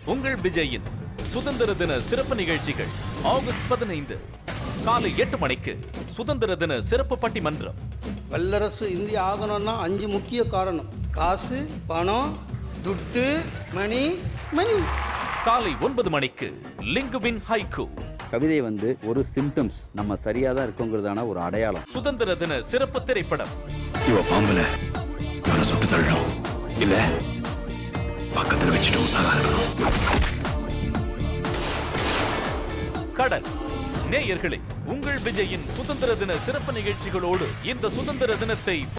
உங்கள் விஜயின் சுதந்திர தின சிறப்பு நிகழ்ச்சிகள் ஆகஸ்ட் பதினைந்து காலை எட்டு மணிக்கு சுதந்திர தின சிறப்பு பட்டிமன்றம் வல்லரசு இந்தியா ஆகணும்னா அஞ்சு முக்கிய காரணம் காசு பணம் துட்டு மணி மணி காலை ஒன்பது மணிக்கு லிங்குவின் ஹைக்கூ கவிதை வந்து ஒரு சிம்டம்ஸ் நம்ம சரியாக தான் இருக்கோங்கிறதான ஒரு அடையாளம் சுதந்திர தின சிறப்பு திரைப்படம் இவ பாம்புல இவனை சுட்டு தள்ளணும் இல்ல பக்கத்துல வச்சுட்டு உசாரா இருக்கணும் கடல் நேயர்களே உங்கள் விஜயின் சுதந்திர தின சிறப்பு நிகழ்ச்சிகளோடு இந்த சுதந்திர தினத்தை